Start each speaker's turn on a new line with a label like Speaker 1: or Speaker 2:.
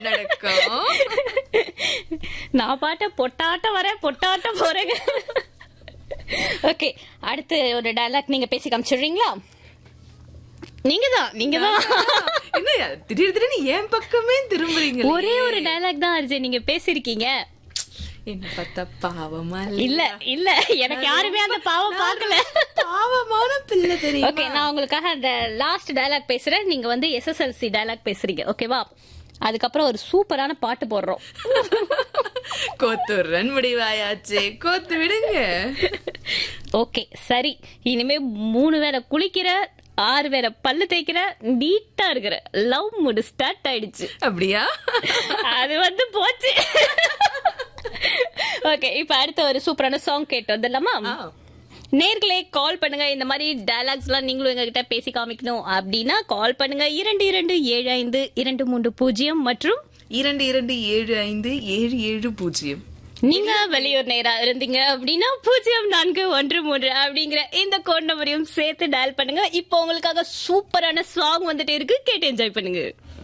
Speaker 1: நடக்கும்
Speaker 2: நான் பாட்ட பொட்டாட்டம் வரேன் பொட்டாட்டம் போறேங்க ஓகே அடுத்து ஒரு டயலாக் நீங்க பேசி காமிச்சிடுறீங்களா நீங்க தான் நீங்க தான்
Speaker 1: என்ன திடீர் திடீர்னு என் பக்கமே திரும்புறீங்க
Speaker 2: ஒரே ஒரு டயலாக் தான் அர்ஜய் நீங்க பேசிருக்கீங்க
Speaker 1: என்ன பார்த்தா பாவமா
Speaker 2: இல்ல இல்ல எனக்கு யாருமே அந்த பாவம் பார்க்கல
Speaker 1: பாவமான பிள்ளை தெரியும்
Speaker 2: ஓகே நான் உங்களுக்காக அந்த லாஸ்ட் டயலாக் பேசுறேன் நீங்க வந்து எஸ்எஸ்எல்சி டயலாக் பேசுறீங்க ஓகேவா அதுக்கப்புறம் ஒரு சூப்பரான பாட்டு போடுறோம்
Speaker 1: கோத்துறன் முடிவாயாச்சே கோத்து விடுங்க
Speaker 2: ஓகே சரி இனிமே மூணு வேளை குளிக்கிற ஆறு வேளை பல்லு தேய்க்கிற நீட்டா இருக்கிற லவ் மூடு ஸ்டார்ட் ஆயிடுச்சு
Speaker 1: அப்படியா
Speaker 2: அது வந்து போச்சு ஓகே இப்ப அடுத்த ஒரு சூப்பரான சாங் கேட்டு வந்துடலாமா
Speaker 1: ஆ.
Speaker 2: நேர்களே கால் பண்ணுங்க இந்த மாதிரி டயலாக்ஸ் எல்லாம் நீங்களும் எங்ககிட்ட பேசி காமிக்கணும் அப்படின்னா கால் பண்ணுங்க இரண்டு இரண்டு ஏழு ஐந்து இரண்டு மூன்று பூஜ்ஜியம் மற்றும்
Speaker 1: இரண்டு இரண்டு ஏழு ஐந்து ஏழு ஏழு பூஜ்ஜியம்
Speaker 2: நீங்க வெளியூர் நேரா இருந்தீங்க அப்படின்னா பூஜ்ஜியம் நான்கு ஒன்று மூன்று அப்படிங்கிற இந்த கோட் நம்பரையும் சேர்த்து டயல் பண்ணுங்க இப்போ உங்களுக்காக சூப்பரான சாங் வந்துட்டே இருக்கு கேட்டு என்ஜாய் பண்ணுங்க